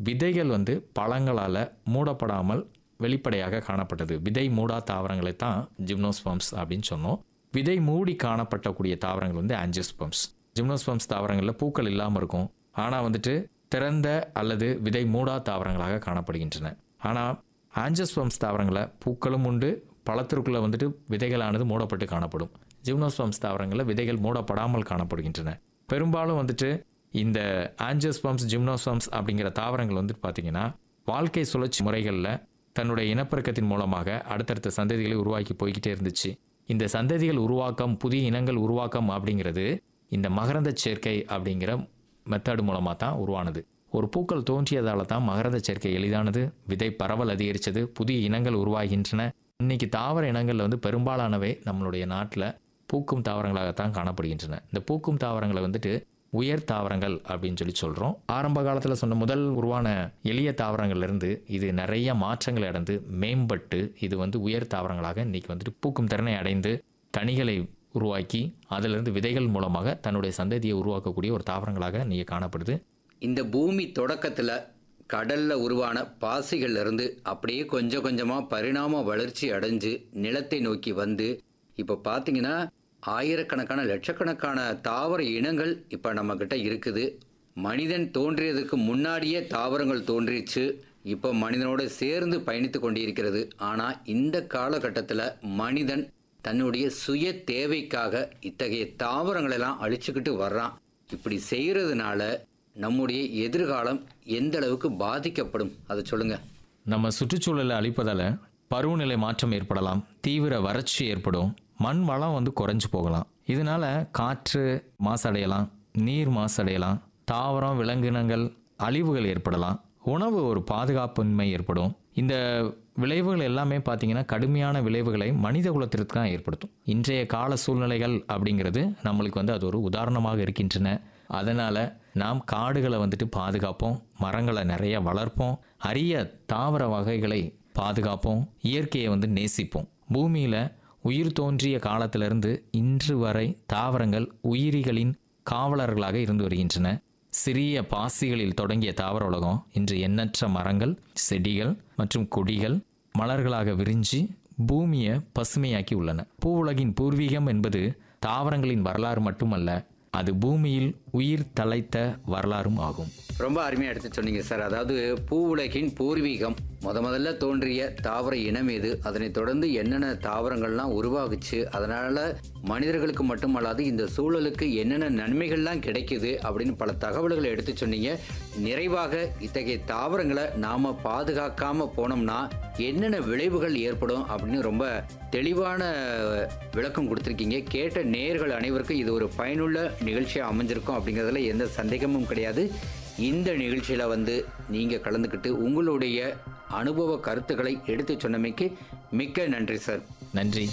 விதைகள் வந்து பழங்களால் மூடப்படாமல் வெளிப்படையாக காணப்பட்டது விதை மூடா தாவரங்களை தான் ஜிம்னோஸ்பம்ஸ் அப்படின்னு சொன்னோம் விதை மூடி காணப்பட்டக்கூடிய தாவரங்கள் வந்து ஆஞ்சியோஸ்பம்ஸ் ஜிம்னோஸ்பம்ஸ் தாவரங்களில் பூக்கள் இல்லாமல் இருக்கும் ஆனால் வந்துட்டு திறந்த அல்லது விதை மூடா தாவரங்களாக காணப்படுகின்றன ஆனால் ஆஞ்சியோஸ்பம்ஸ் தாவரங்களில் பூக்களும் உண்டு பழத்திற்குள்ளே வந்துட்டு விதைகளானது மூடப்பட்டு காணப்படும் ஜிம்னோஸ்பம்ஸ் தாவரங்களில் விதைகள் மூடப்படாமல் காணப்படுகின்றன பெரும்பாலும் வந்துட்டு இந்த ஆஞ்சியோஸ்பம்ஸ் ஜிம்னோஸ்பம்ஸ் அப்படிங்கிற தாவரங்கள் வந்துட்டு பார்த்தீங்கன்னா வாழ்க்கை சுழற்சி முறைகளில் தன்னுடைய இனப்பெருக்கத்தின் மூலமாக அடுத்தடுத்த சந்ததிகளை உருவாக்கி போய்கிட்டே இருந்துச்சு இந்த சந்ததிகள் உருவாக்கம் புதிய இனங்கள் உருவாக்கம் அப்படிங்கிறது இந்த மகரந்த சேர்க்கை அப்படிங்கிற மெத்தட் மூலமாக தான் உருவானது ஒரு பூக்கள் தோன்றியதால தான் மகரந்த சேர்க்கை எளிதானது விதை பரவல் அதிகரித்தது புதிய இனங்கள் உருவாகின்றன இன்னைக்கு தாவர இனங்களில் வந்து பெரும்பாலானவை நம்மளுடைய நாட்டில் பூக்கும் தாவரங்களாகத்தான் காணப்படுகின்றன இந்த பூக்கும் தாவரங்களை வந்துட்டு உயர் தாவரங்கள் அப்படின்னு சொல்லி சொல்கிறோம் ஆரம்ப காலத்தில் சொன்ன முதல் உருவான எளிய தாவரங்கள்லேருந்து இது நிறைய மாற்றங்களை அடைந்து மேம்பட்டு இது வந்து உயர் தாவரங்களாக இன்னைக்கு வந்துட்டு பூக்கும் திறனை அடைந்து கனிகளை உருவாக்கி அதிலிருந்து விதைகள் மூலமாக தன்னுடைய சந்ததியை உருவாக்கக்கூடிய ஒரு தாவரங்களாக நீங்கள் காணப்படுது இந்த பூமி தொடக்கத்துல கடல்ல உருவான பாசிகள்ல இருந்து அப்படியே கொஞ்சம் கொஞ்சமா பரிணாம வளர்ச்சி அடைஞ்சு நிலத்தை நோக்கி வந்து இப்ப பாத்தீங்கன்னா ஆயிரக்கணக்கான லட்சக்கணக்கான தாவர இனங்கள் இப்ப நம்ம கிட்ட இருக்குது மனிதன் தோன்றியதுக்கு முன்னாடியே தாவரங்கள் தோன்றிச்சு இப்போ மனிதனோட சேர்ந்து பயணித்து கொண்டிருக்கிறது ஆனா இந்த காலகட்டத்தில் மனிதன் தன்னுடைய சுய தேவைக்காக இத்தகைய தாவரங்களை எல்லாம் அழிச்சுக்கிட்டு வர்றான் இப்படி செய்யறதுனால நம்முடைய எதிர்காலம் எந்த அளவுக்கு பாதிக்கப்படும் அதை சொல்லுங்க நம்ம சுற்றுச்சூழலை அழிப்பதால் பருவநிலை மாற்றம் ஏற்படலாம் தீவிர வறட்சி ஏற்படும் மண் வளம் வந்து குறைஞ்சு போகலாம் இதனால காற்று மாசடையலாம் நீர் மாசடையலாம் தாவரம் விலங்கினங்கள் அழிவுகள் ஏற்படலாம் உணவு ஒரு பாதுகாப்பின்மை ஏற்படும் இந்த விளைவுகள் எல்லாமே பார்த்தீங்கன்னா கடுமையான விளைவுகளை மனித குலத்திற்கு தான் ஏற்படுத்தும் இன்றைய கால சூழ்நிலைகள் அப்படிங்கிறது நம்மளுக்கு வந்து அது ஒரு உதாரணமாக இருக்கின்றன அதனால் நாம் காடுகளை வந்துட்டு பாதுகாப்போம் மரங்களை நிறைய வளர்ப்போம் அரிய தாவர வகைகளை பாதுகாப்போம் இயற்கையை வந்து நேசிப்போம் பூமியில் உயிர் தோன்றிய காலத்திலிருந்து இன்று வரை தாவரங்கள் உயிரிகளின் காவலர்களாக இருந்து வருகின்றன சிறிய பாசிகளில் தொடங்கிய தாவர உலகம் இன்று எண்ணற்ற மரங்கள் செடிகள் மற்றும் கொடிகள் மலர்களாக விரிஞ்சு பூமியை பசுமையாக்கி உள்ளன பூவுலகின் பூர்வீகம் என்பது தாவரங்களின் வரலாறு மட்டுமல்ல அது பூமியில் உயிர் தலைத்த வரலாறும் ஆகும் ரொம்ப அருமையாக எடுத்து சொன்னீங்க சார் அதாவது பூ உலகின் பூர்வீகம் முத முதல்ல தோன்றிய தாவர இனம் எது அதனைத் தொடர்ந்து என்னென்ன தாவரங்கள்லாம் உருவாகுச்சு அதனால மனிதர்களுக்கு மட்டுமல்லாது இந்த சூழலுக்கு என்னென்ன நன்மைகள்லாம் கிடைக்குது அப்படின்னு பல தகவல்களை எடுத்து சொன்னீங்க நிறைவாக இத்தகைய தாவரங்களை நாம பாதுகாக்காம போனோம்னா என்னென்ன விளைவுகள் ஏற்படும் அப்படின்னு ரொம்ப தெளிவான விளக்கம் கொடுத்துருக்கீங்க கேட்ட நேயர்கள் அனைவருக்கும் இது ஒரு பயனுள்ள நிகழ்ச்சியாக அமைஞ்சிருக்கும் அப்படிங்கிறதுல எந்த சந்தேகமும் கிடையாது இந்த நிகழ்ச்சியில் வந்து நீங்கள் கலந்துக்கிட்டு உங்களுடைய அனுபவ கருத்துக்களை எடுத்து சொன்னமைக்கு மிக்க நன்றி சார் நன்றி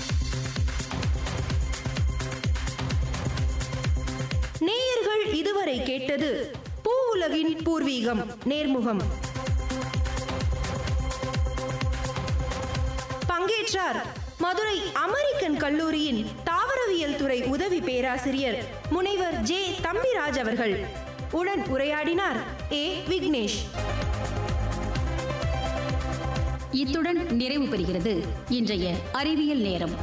நேயர்கள் இதுவரை கேட்டது பூ உலகின் பூர்வீகம் நேர்முகம் பங்கேற்றார் மதுரை அமெரிக்கன் கல்லூரியின் தாவரவியல் துறை உதவி பேராசிரியர் முனைவர் ஜே தம்பிராஜ் அவர்கள் உடன் உரையாடினார் ஏ விக்னேஷ் இத்துடன் நிறைவு பெறுகிறது இன்றைய அறிவியல் நேரம்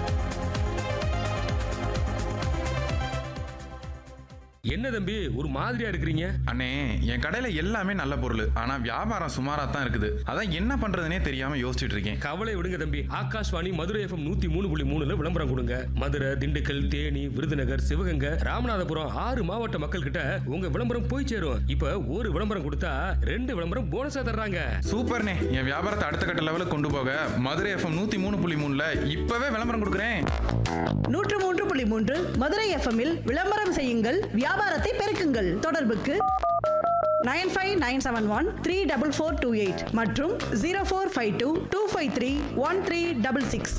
என்ன தம்பி ஒரு மாதிரியா இருக்கிறீங்க அண்ணே என் கடையில எல்லாமே நல்ல பொருள் ஆனா வியாபாரம் சுமாரா தான் இருக்குது அதான் என்ன பண்றதுனே தெரியாம யோசிச்சுட்டு இருக்கேன் கவலை விடுங்க தம்பி ஆகாஷ்வாணி மதுரை எஃப்எம் நூத்தி மூணு புள்ளி மூணுல விளம்பரம் கொடுங்க மதுரை திண்டுக்கல் தேனி விருதுநகர் சிவகங்கை ராமநாதபுரம் ஆறு மாவட்ட மக்கள் கிட்ட உங்க விளம்பரம் போய் சேரும் இப்ப ஒரு விளம்பரம் கொடுத்தா ரெண்டு விளம்பரம் போனஸா தர்றாங்க சூப்பர்ண்ணே என் வியாபாரத்தை அடுத்த கட்ட லெவலுக்கு கொண்டு போக மதுரை எஃப்எம் நூத்தி மூணு புள்ளி மூணுல இப்பவே விளம்பரம் கொடுக்குறேன் நூற்று மூன்று புள்ளி மூன்று மதுரை எஃப்எம்மில் விளம்பரம் செய்யுங்கள் வியாபாரத்தை பெருக்குங்கள் தொடர்புக்கு nine five nine seven one three double four two eight மற்றும் zero four five two two five three one three double six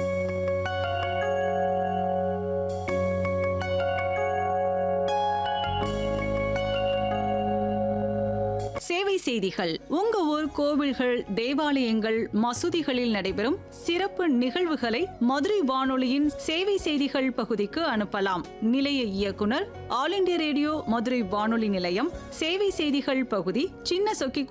சேவை செய்திகள் உங்க ஊர் கோவில்கள் தேவாலயங்கள் மசூதிகளில் நடைபெறும் சிறப்பு நிகழ்வுகளை மதுரை வானொலியின் சேவை செய்திகள் பகுதிக்கு அனுப்பலாம் நிலைய இயக்குனர் ஆல் இண்டியா ரேடியோ மதுரை வானொலி நிலையம் சேவை செய்திகள் பகுதி சின்ன சொக்கி